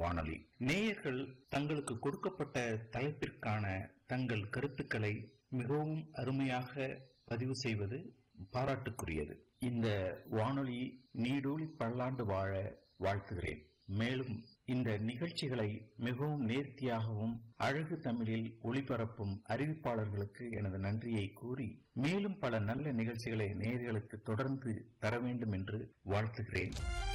வானொலி நேயர்கள் தங்களுக்கு கொடுக்கப்பட்ட தலைப்பிற்கான தங்கள் கருத்துக்களை மிகவும் அருமையாக பதிவு செய்வது பாராட்டுக்குரியது இந்த வானொலி நீடூழி பல்லாண்டு வாழ வாழ்த்துகிறேன் மேலும் இந்த நிகழ்ச்சிகளை மிகவும் நேர்த்தியாகவும் அழகு தமிழில் ஒளிபரப்பும் அறிவிப்பாளர்களுக்கு எனது நன்றியை கூறி மேலும் பல நல்ல நிகழ்ச்சிகளை நேயர்களுக்கு தொடர்ந்து தர வேண்டும் என்று வாழ்த்துகிறேன்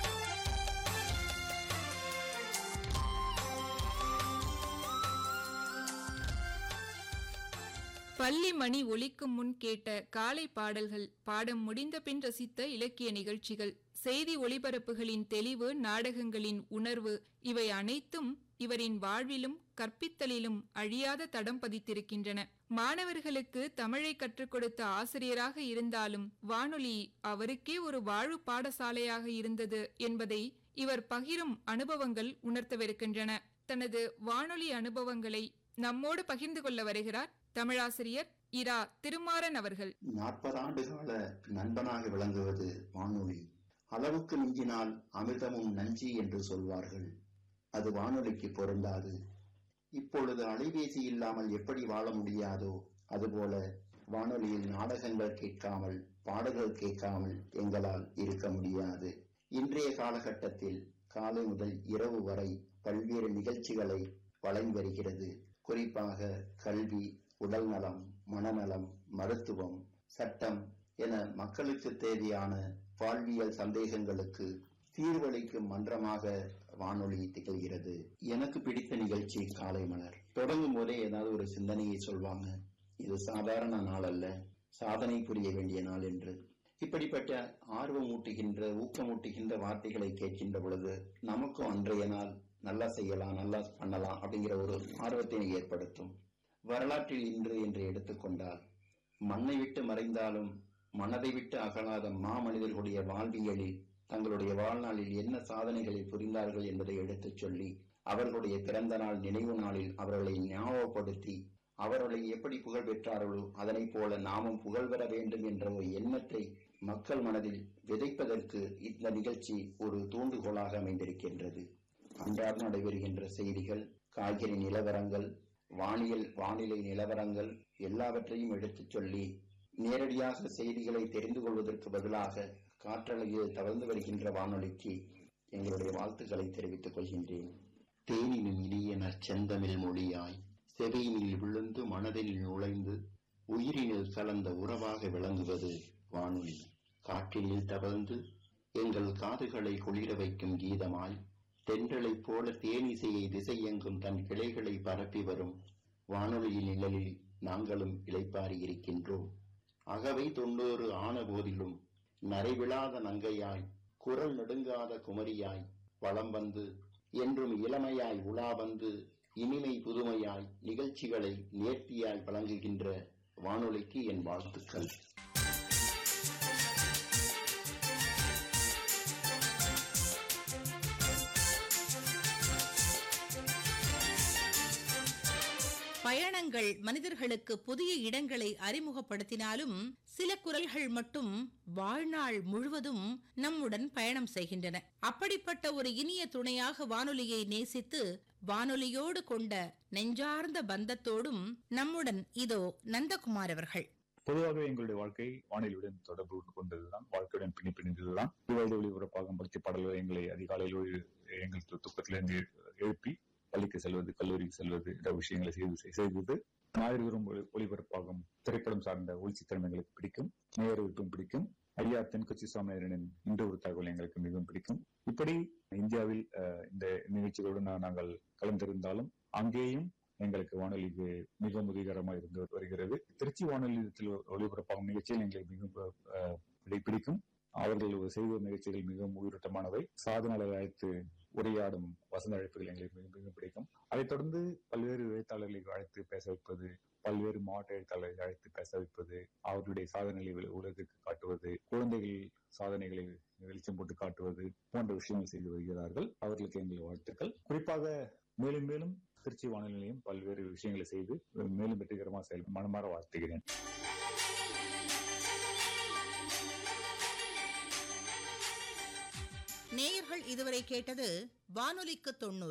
பள்ளி மணி ஒலிக்கும் முன் கேட்ட காலை பாடல்கள் பாடம் முடிந்த பின் ரசித்த இலக்கிய நிகழ்ச்சிகள் செய்தி ஒளிபரப்புகளின் தெளிவு நாடகங்களின் உணர்வு இவை அனைத்தும் இவரின் வாழ்விலும் கற்பித்தலிலும் அழியாத தடம் பதித்திருக்கின்றன மாணவர்களுக்கு தமிழை கற்றுக் கொடுத்த ஆசிரியராக இருந்தாலும் வானொலி அவருக்கே ஒரு வாழ்வு பாடசாலையாக இருந்தது என்பதை இவர் பகிரும் அனுபவங்கள் உணர்த்தவிருக்கின்றன தனது வானொலி அனுபவங்களை நம்மோடு பகிர்ந்து கொள்ள வருகிறார் தமிழாசிரியர் இரா திருமாறன் அவர்கள் நாற்பது ஆண்டு கால நண்பனாக விளங்குவது வானொலி அளவுக்கு மிஞ்சினால் அமிர்தமும் நஞ்சி என்று சொல்வார்கள் அது வானொலிக்கு பொருந்தாது இப்பொழுது அலைபேசி இல்லாமல் எப்படி வாழ முடியாதோ அதுபோல வானொலியில் நாடகங்கள் கேட்காமல் பாடல்கள் கேட்காமல் எங்களால் இருக்க முடியாது இன்றைய காலகட்டத்தில் காலை முதல் இரவு வரை பல்வேறு நிகழ்ச்சிகளை வழங்கி வருகிறது குறிப்பாக கல்வி உடல் நலம் மனநலம் மருத்துவம் சட்டம் என மக்களுக்கு தேவையான வாழ்வியல் சந்தேகங்களுக்கு தீர்வளிக்கும் மன்றமாக வானொலி திகழ்கிறது எனக்கு பிடித்த நிகழ்ச்சி காலை மலர் தொடங்கும் போதே ஏதாவது ஒரு சிந்தனையை சொல்வாங்க இது சாதாரண நாள் அல்ல சாதனை புரிய வேண்டிய நாள் என்று இப்படிப்பட்ட ஆர்வமூட்டுகின்ற ஊக்கமூட்டுகின்ற வார்த்தைகளை கேட்கின்ற பொழுது நமக்கும் அன்றைய நாள் நல்லா செய்யலாம் நல்லா பண்ணலாம் அப்படிங்கிற ஒரு ஆர்வத்தினை ஏற்படுத்தும் வரலாற்றில் இன்று என்று எடுத்துக்கொண்டால் மண்ணை விட்டு மறைந்தாலும் மனதை விட்டு அகலாத மாமனிதர்களுடைய வாழ்வியலில் தங்களுடைய வாழ்நாளில் என்ன சாதனைகளை புரிந்தார்கள் என்பதை எடுத்துச் சொல்லி அவர்களுடைய பிறந்த நாள் நினைவு நாளில் அவர்களை ஞாபகப்படுத்தி அவர்களை எப்படி புகழ் பெற்றார்களோ அதனைப் போல நாமும் புகழ் பெற வேண்டும் என்ற ஒரு எண்ணத்தை மக்கள் மனதில் விதைப்பதற்கு இந்த நிகழ்ச்சி ஒரு தூண்டுகோலாக அமைந்திருக்கின்றது அன்றாடம் நடைபெறுகின்ற செய்திகள் காய்கறி நிலவரங்கள் வானியல் வானிலை நிலவரங்கள் எல்லாவற்றையும் எடுத்துச் சொல்லி நேரடியாக செய்திகளை தெரிந்து கொள்வதற்கு பதிலாக காற்றலையில் தவழ்ந்து வருகின்ற வானொலிக்கு எங்களுடைய வாழ்த்துக்களை தெரிவித்துக் கொள்கின்றேன் தேனினும் இனிய நற்செந்தமிழ் மொழியாய் செவியினில் விழுந்து மனதில் நுழைந்து உயிரினில் கலந்த உறவாக விளங்குவது வானொலி காற்றினில் தவழ்ந்து எங்கள் காதுகளை குளிர வைக்கும் கீதமாய் தென்றலைப் போல தேனிசையை திசையெங்கும் தன் கிளைகளை பரப்பி வரும் வானொலியின் நிழலில் நாங்களும் இளைப்பாரி இருக்கின்றோம் அகவை தொண்ணூறு ஆன போதிலும் நரைவிழாத நங்கையாய் குரல் நெடுங்காத குமரியாய் வளம் வந்து என்றும் இளமையாய் உலா வந்து இனிமை புதுமையாய் நிகழ்ச்சிகளை நேர்த்தியாய் வழங்குகின்ற வானொலிக்கு என் வாழ்த்துக்கள் பயணங்கள் மனிதர்களுக்கு புதிய இடங்களை அறிமுகப்படுத்தினாலும் சில குரல்கள் மட்டும் வாழ்நாள் முழுவதும் நம்முடன் பயணம் செய்கின்றன அப்படிப்பட்ட ஒரு இனிய துணையாக வானொலியை நேசித்து வானொலியோடு கொண்ட நெஞ்சார்ந்த பந்தத்தோடும் நம்முடன் இதோ நந்தகுமார் அவர்கள் பொதுவாகவே எங்களுடைய வாழ்க்கை வானிலையுடன் தொடர்பு கொண்டதுதான் வாழ்க்கையுடன் பின்னி பிணைந்ததுதான் வயது ஒளிபரப்பாகும் பக்தி பாடல்கள் எங்களை அதிகாலையில் ஒளி- எங்கள் துக்கத்திலிருந்து எழுப்பி பள்ளிக்கு செல்வது கல்லூரிக்கு செல்வது இந்த விஷயங்களை செய்து செய்தது ஞாயிறுதோறும் ஒளி- ஒளிபரப்பாகும் திரைப்படம் சார்ந்த ஒளிச்சித்திரம் எங்களுக்கு பிடிக்கும் நேர விருப்பம் பிடிக்கும் ஐயா தென்கொச்சி சுவாமிநாதனின் இன்று ஒரு தகவல் எங்களுக்கு மிகவும் பிடிக்கும் இப்படி இந்தியாவில் அஹ், இந்த நிகழ்ச்சிகளுடன் நா- நாங்கள் கலந்திருந்தாலும் அங்கேயும் எங்களுக்கு வானொலிக்கு மிக உதவிகரமாக இருந்து வருகிறது திருச்சி வானொலியத்தில் ஒளிபரப்பாகும் நிகழ்ச்சிகள் எங்களுக்கு மிகவும் அஹ், பிடி- பிடிக்கும் அவர்கள் செய்த நிகழ்ச்சிகள் மிகவும் உயிரோட்டமானவை சாதனை அழைத்து உரையாடும் வசந்த அழைப்புகள் எங்களுக்கு மிக மிகவும் பிடிக்கும் அதைத் தொடர்ந்து பல்வேறு எழுத்தாளர்களை அழைத்து பேச வைப்பது பல்வேறு மாவட்ட எழுத்தாளர்களை அழைத்து பேச வைப்பது அவர்களுடைய சாதனைகளை உல- உலகிற்கு காட்டுவது குழந்தைகள் சாதனைகளை வெளிச்சம் போட்டு காட்டுவது போன்ற விஷயங்கள் செய்து வருகிறார்கள் அவர்களுக்கு எங்கள் வாழ்த்துக்கள் குறிப்பாக மேலும் மேலும் திருச்சி வானொலி நிலையம் பல்வேறு விஷயங்களை செய்து மேலும் வெற்றிகரமாக செயல் மனமாற வாழ்த்துகிறேன் நேயர்கள் இதுவரை கேட்டது வானொலிக்கு தொண்ணூறு